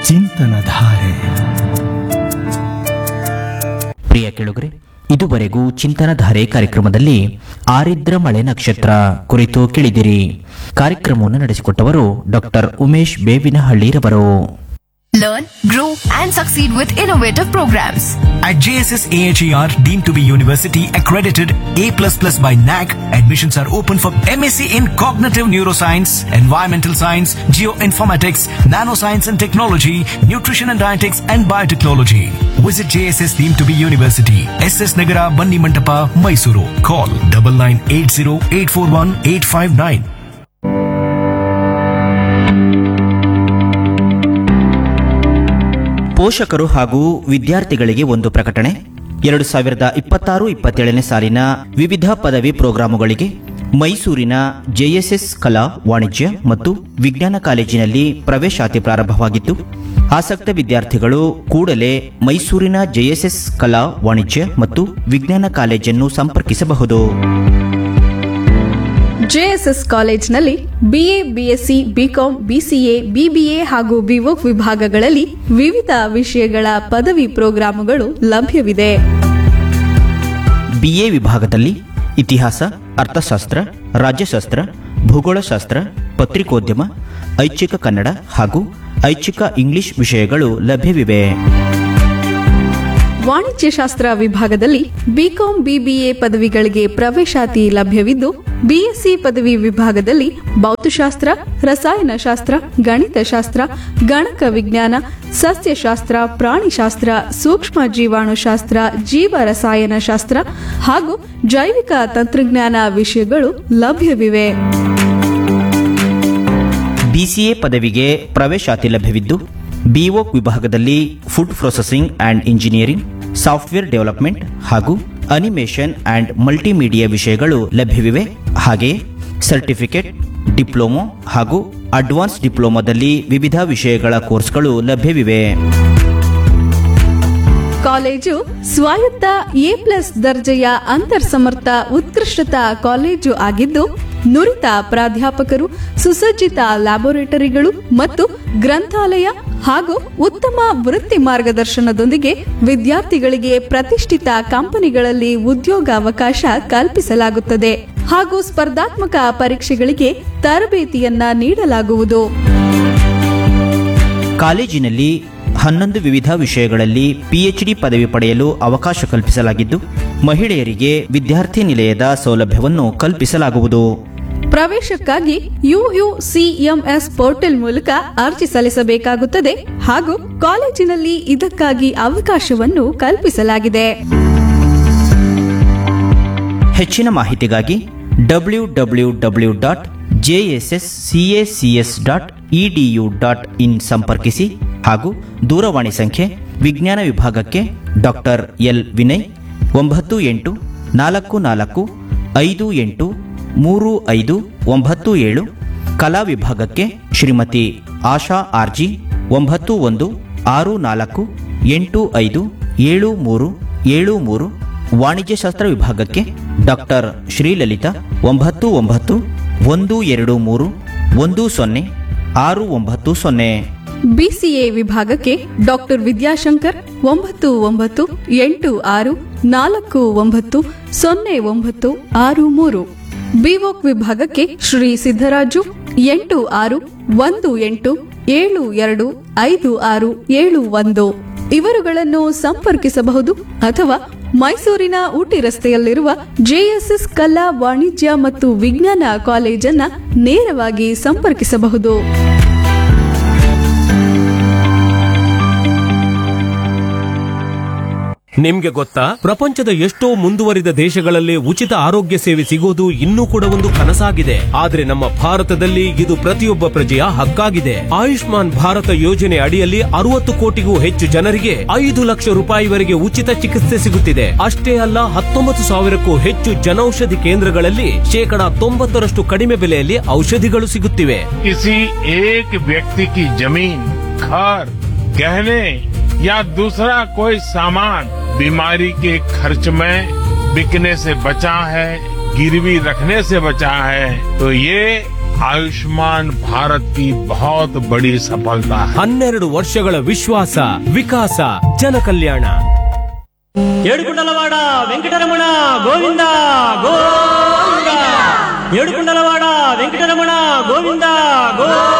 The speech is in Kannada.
ಚಿಂತನ ಧಾರೆ ಪ್ರಿಯ ಕೇಳುಗರೆ ಇದುವರೆಗೂ ಚಿಂತನಧಾರೆ ಕಾರ್ಯಕ್ರಮದಲ್ಲಿ ಆರಿದ್ರ ಮಳೆ ನಕ್ಷತ್ರ ಕುರಿತು ಕೇಳಿದಿರಿ ಕಾರ್ಯಕ್ರಮವನ್ನು ನಡೆಸಿಕೊಟ್ಟವರು ಡಾಕ್ಟರ್ ಉಮೇಶ್ ಬೇವಿನಹಳ್ಳಿರವರು Learn, grow, and succeed with innovative programs. At JSS AHER, deemed to be university accredited A++ by NAC, admissions are open for MSc in Cognitive Neuroscience, Environmental Science, Geoinformatics, Nanoscience and Technology, Nutrition and Dietetics, and Biotechnology. Visit JSS deemed to be university, SS Nagara, Banni Mantapa, Mysuru. Call 9980841859. ಪೋಷಕರು ಹಾಗೂ ವಿದ್ಯಾರ್ಥಿಗಳಿಗೆ ಒಂದು ಪ್ರಕಟಣೆ ಎರಡು ಸಾವಿರದ ಇಪ್ಪತ್ತಾರು ಇಪ್ಪತ್ತೇಳನೇ ಸಾಲಿನ ವಿವಿಧ ಪದವಿ ಪ್ರೋಗ್ರಾಮುಗಳಿಗೆ ಮೈಸೂರಿನ ಜೆಎಸ್ಎಸ್ ಕಲಾ ವಾಣಿಜ್ಯ ಮತ್ತು ವಿಜ್ಞಾನ ಕಾಲೇಜಿನಲ್ಲಿ ಪ್ರವೇಶಾತಿ ಪ್ರಾರಂಭವಾಗಿತ್ತು ಆಸಕ್ತ ವಿದ್ಯಾರ್ಥಿಗಳು ಕೂಡಲೇ ಮೈಸೂರಿನ ಜೆಎಸ್ಎಸ್ ಕಲಾ ವಾಣಿಜ್ಯ ಮತ್ತು ವಿಜ್ಞಾನ ಕಾಲೇಜನ್ನು ಸಂಪರ್ಕಿಸಬಹುದು ಜೆಎಸ್ಎಸ್ ಕಾಲೇಜ್ನಲ್ಲಿ BA BSc BCom BCA BBA ಹಾಗೂ ಬಿವೋಕ್ ವಿಭಾಗಗಳಲ್ಲಿ ವಿವಿಧ ವಿಷಯಗಳ ಪದವಿ ಪ್ರೋಗ್ರಾಮುಗಳು ಲಭ್ಯವಿದೆ ಬಿಎ ವಿಭಾಗದಲ್ಲಿ ಇತಿಹಾಸ ಅರ್ಥಶಾಸ್ತ್ರ ರಾಜ್ಯಶಾಸ್ತ್ರ ಭೂಗೋಳಶಾಸ್ತ್ರ ಪತ್ರಿಕೋದ್ಯಮ ಐಚ್ಛಿಕ ಕನ್ನಡ ಹಾಗೂ ಐಚ್ಛಿಕ ಇಂಗ್ಲಿಷ್ ವಿಷಯಗಳು ಲಭ್ಯವಿವೆ ವಾಣಿಜ್ಯಶಾಸ್ತ್ರ ವಿಭಾಗದಲ್ಲಿ ಬಿಕಾಂ ಬಿಬಿಎ ಪದವಿಗಳಿಗೆ ಪ್ರವೇಶಾತಿ ಲಭ್ಯವಿದ್ದು ಬಿಎಸ್ಸಿ ಪದವಿ ವಿಭಾಗದಲ್ಲಿ ಭೌತಶಾಸ್ತ್ರ ರಸಾಯನಶಾಸ್ತ್ರ ಗಣಿತಶಾಸ್ತ್ರ ಗಣಕ ವಿಜ್ಞಾನ ಸಸ್ಯಶಾಸ್ತ್ರ ಪ್ರಾಣಿಶಾಸ್ತ್ರ ಸೂಕ್ಷ್ಮ ಜೀವಾಣುಶಾಸ್ತ್ರ ಜೀವ ರಸಾಯನಶಾಸ್ತ್ರ ಹಾಗೂ ಜೈವಿಕ ತಂತ್ರಜ್ಞಾನ ವಿಷಯಗಳು ಲಭ್ಯವಿವೆ ಬಿಸಿಎ ಪದವಿಗೆ ಪ್ರವೇಶಾತಿ ಲಭ್ಯವಿದ್ದು ಬಿಒಕ್ ವಿಭಾಗದಲ್ಲಿ food processing and engineering software development ಹಾಗೂ ಅನಿಮೇಷನ್ ಆ್ಯಂಡ್ ಮಲ್ಟಿಮೀಡಿಯಾ ವಿಷಯಗಳು ಲಭ್ಯವಿವೆ ಹಾಗೆಯೇ ಸರ್ಟಿಫಿಕೇಟ್ ಡಿಪ್ಲೊಮೊ ಹಾಗೂ ಅಡ್ವಾನ್ಸ್ ಡಿಪ್ಲೊಮಾದಲ್ಲಿ ವಿವಿಧ ವಿಷಯಗಳ ಕೋರ್ಸ್ಗಳು ಲಭ್ಯವಿವೆ ಕಾಲೇಜು ಸ್ವಾಯತ್ತ ಎ ಪ್ಲಸ್ ದರ್ಜೆಯ ಅಂತರ್ಸಮರ್ಥ ಉತ್ಕೃಷ್ಟತಾ ಕಾಲೇಜು ಆಗಿದ್ದು ನುರಿತ ಪ್ರಾಧ್ಯಾಪಕರು ಸುಸಜ್ಜಿತ ಲ್ಯಾಬೊರೇಟರಿಗಳು ಮತ್ತು ಗ್ರಂಥಾಲಯ ಹಾಗೂ ಉತ್ತಮ ವೃತ್ತಿ ಮಾರ್ಗದರ್ಶನದೊಂದಿಗೆ ವಿದ್ಯಾರ್ಥಿಗಳಿಗೆ ಪ್ರತಿಷ್ಠಿತ ಕಂಪನಿಗಳಲ್ಲಿ ಉದ್ಯೋಗಾವಕಾಶ ಕಲ್ಪಿಸಲಾಗುತ್ತದೆ ಹಾಗೂ ಸ್ಪರ್ಧಾತ್ಮಕ ಪರೀಕ್ಷೆಗಳಿಗೆ ತರಬೇತಿಯನ್ನ ನೀಡಲಾಗುವುದು ಕಾಲೇಜಿನಲ್ಲಿ ಹನ್ನೊಂದು ವಿವಿಧ ವಿಷಯಗಳಲ್ಲಿ ಪಿಎಚ್ಡಿ ಪದವಿ ಪಡೆಯಲು ಅವಕಾಶ ಕಲ್ಪಿಸಲಾಗಿದ್ದು ಮಹಿಳೆಯರಿಗೆ ವಿದ್ಯಾರ್ಥಿ ನಿಲಯದ ಸೌಲಭ್ಯವನ್ನು ಕಲ್ಪಿಸಲಾಗುವುದು ಪ್ರವೇಶಕ್ಕಾಗಿ ಯುಯುಸಿಎಂಎಸ್ ಪೋರ್ಟಲ್ ಮೂಲಕ ಅರ್ಜಿ ಸಲ್ಲಿಸಬೇಕಾಗುತ್ತದೆ ಹಾಗೂ ಕಾಲೇಜಿನಲ್ಲಿ ಇದಕ್ಕಾಗಿ ಅವಕಾಶವನ್ನು ಕಲ್ಪಿಸಲಾಗಿದೆ ಹೆಚ್ಚಿನ ಮಾಹಿತಿಗಾಗಿ W W W dot JSS CACS dot EDU dot in ಸಂಪರ್ಕಿಸಿ ಹಾಗೂ ದೂರವಾಣಿ ಸಂಖ್ಯೆ ವಿಜ್ಞಾನ ವಿಭಾಗಕ್ಕೆ ಡಾಕ್ಟರ್ ಎಲ್ ವಿನಯ್ ಒಂಬತ್ತು ಎಂಟು ನಾಲ್ಕು ನಾಲ್ಕು ಐದು ಎಂಟು ಮೂರು ಐದು ಒಂಬತ್ತು ಏಳು ಕಲಾ ವಿಭಾಗಕ್ಕೆ ಶ್ರೀಮತಿ ಆಶಾ ಆರ್ಜಿ ಒಂಬತ್ತು ಒಂದು ಆರು ನಾಲ್ಕು ಎಂಟು ಐದು ಏಳು ಮೂರು ಏಳು ಮೂರು ವಾಣಿಜ್ಯಶಾಸ್ತ್ರ ವಿಭಾಗಕ್ಕೆ ಡಾಕ್ಟರ್ ಶ್ರೀಲಲಿತಾ ಒಂಬತ್ತು ಒಂಬತ್ತು ಒಂದು ಎರಡು ಮೂರು ಒಂದು ಸೊನ್ನೆ ಆರು ಒಂಬತ್ತು ಸೊನ್ನೆ ಬಿಸಿಎ ವಿಭಾಗಕ್ಕೆ ಡಾಕ್ಟರ್ ವಿದ್ಯಾಶಂಕರ್ ಒಂಬತ್ತು ಒಂಬತ್ತು ಎಂಟು ಆರು ನಾಲ್ಕು ಒಂಬತ್ತು ಸೊನ್ನೆ ಒಂಬತ್ತು ಆರು ಮೂರು ಬಿವೋಕ್ ವಿಭಾಗಕ್ಕೆ ಶ್ರೀ ಸಿದ್ದರಾಜು ಎಂಟು ಆರು ಒಂದು ಎಂಟು ಏಳು ಎರಡು ಐದು ಆರು ಏಳು ಒಂದು ಇವರುಗಳನ್ನು ಸಂಪರ್ಕಿಸಬಹುದು ಅಥವಾ ಮೈಸೂರಿನ ಊಟಿ ರಸ್ತೆಯಲ್ಲಿರುವ ಜೆಎಸ್ಎಸ್ ಕಲಾ ವಾಣಿಜ್ಯ ಮತ್ತು ವಿಜ್ಞಾನ ಕಾಲೇಜನ್ನ ನೇರವಾಗಿ ಸಂಪರ್ಕಿಸಬಹುದು ನಿಮ್ಗೆ ಗೊತ್ತಾ ಪ್ರಪಂಚದ ಎಷ್ಟೋ ಮುಂದುವರಿದ ದೇಶಗಳಲ್ಲಿ ಉಚಿತ ಆರೋಗ್ಯ ಸೇವೆ ಸಿಗೋದು ಇನ್ನೂ ಕೂಡ ಒಂದು ಕನಸಾಗಿದೆ ಆದ್ರೆ ನಮ್ಮ ಭಾರತದಲ್ಲಿ ಇದು ಪ್ರತಿಯೊಬ್ಬ ಪ್ರಜೆಯ ಹಕ್ಕಾಗಿದೆ ಆಯುಷ್ಮಾನ್ ಭಾರತ ಯೋಜನೆ ಅಡಿಯಲ್ಲಿ ಅರವತ್ತು ಕೋಟಿಗೂ ಹೆಚ್ಚು ಜನರಿಗೆ ಐದು ಲಕ್ಷ ರೂಪಾಯಿವರೆಗೆ ಉಚಿತ ಚಿಕಿತ್ಸೆ ಸಿಗುತ್ತಿದೆ ಅಷ್ಟೇ ಅಲ್ಲ ಹತ್ತೊಂಬತ್ತು ಸಾವಿರಕ್ಕೂ ಹೆಚ್ಚು ಜನೌಷಧಿ ಕೇಂದ್ರಗಳಲ್ಲಿ ಶೇಕಡಾ ತೊಂಬತ್ತರಷ್ಟು ಕಡಿಮೆ ಬೆಲೆಯಲ್ಲಿ ಔಷಧಿಗಳು ಸಿಗುತ್ತಿವೆ किसी एक व्यक्ति की जमीन घर गहने या दूसरा कोई सामान बीमारी के खर्च में बिकने से बचा है गिरवी रखने से बचा है तो ये आयुष्मान भारत की बहुत बड़ी सफलता है ಹನ್ನೆರಡು ವರ್ಷಗಳ ವಿಶ್ವಾಸ ವಿಕಾಸ ಜನಕಲ್ಯಾಣ ఏడుకుండలవాడ వెంకటరమణ గోవింద గోవింద ఏడుకుండలవాడ వెంకటరమణ గోవింద గో